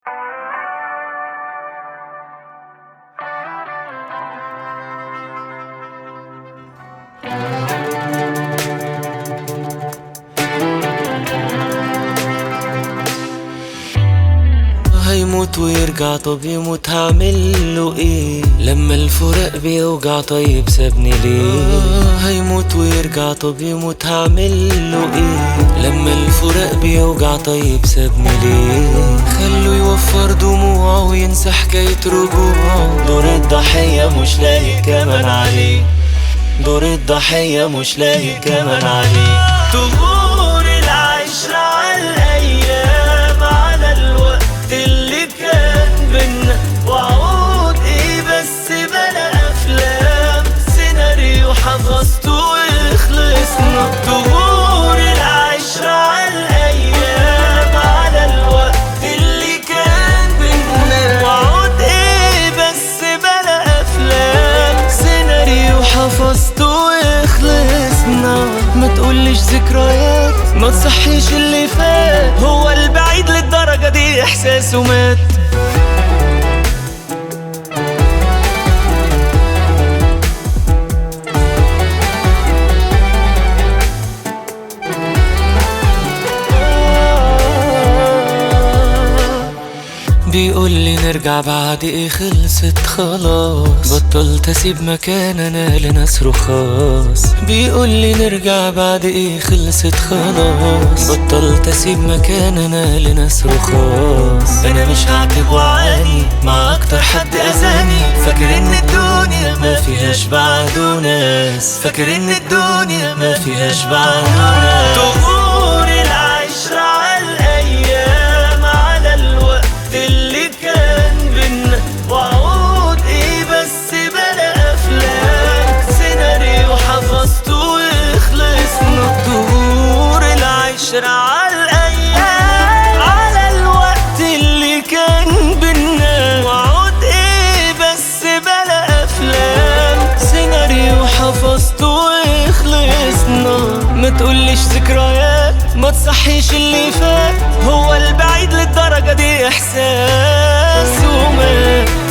هيموت ويرجع طب يموت هعمله ايه لما الفراق بيوجع طيب سابني ليه هيموت ويرجع طب يموت هعمله ايه لما الفراق بيوجع طيب سابني ليه خلوا يوفر دموعه وينسى حكاية رجوعه دور الضحية مش لاقي كمان عليه دور الضحية مش لاقي كمان عليه طهور العشرة على الأيام على الوقت اللي كان بينا وعود ايه بس بلا أفلام سيناريو حفظته وخلصنا طهور العشرة على الأيام على الوقت اللي كان بينا وعود ايه بس بلا أفلام سيناريو حفظته وخلصنا ما تقولش ذكريات ما تصحيش اللي فات هو البعيد للدرجة دي إحساسه مات بيقول لي نرجع بعد ايه خلصت خلاص بطلت اسيب مكان انا لناس رخاص بيقول لي نرجع بعد ايه خلصت خلاص بطلت اسيب مكان انا لناس رخاص انا مش هعتب وعاني مع اكتر حد اذاني فاكر ان الدنيا ما فيهاش بعده ناس فاكر ان الدنيا ما فيهاش بعده ناس طهور العشرة على الايام على الوقت اللي كان بينا وعود ايه بس بلا افلام سيناريو حفظته وخلصنا طهور العشرة على الايام على الوقت اللي كان بينا وعود ايه بس بلا افلام سيناريو حفظته وخلصنا ما تقولش ذكريات ما تصحيش اللي فات هو البعيد للدرجة دي احساس ومات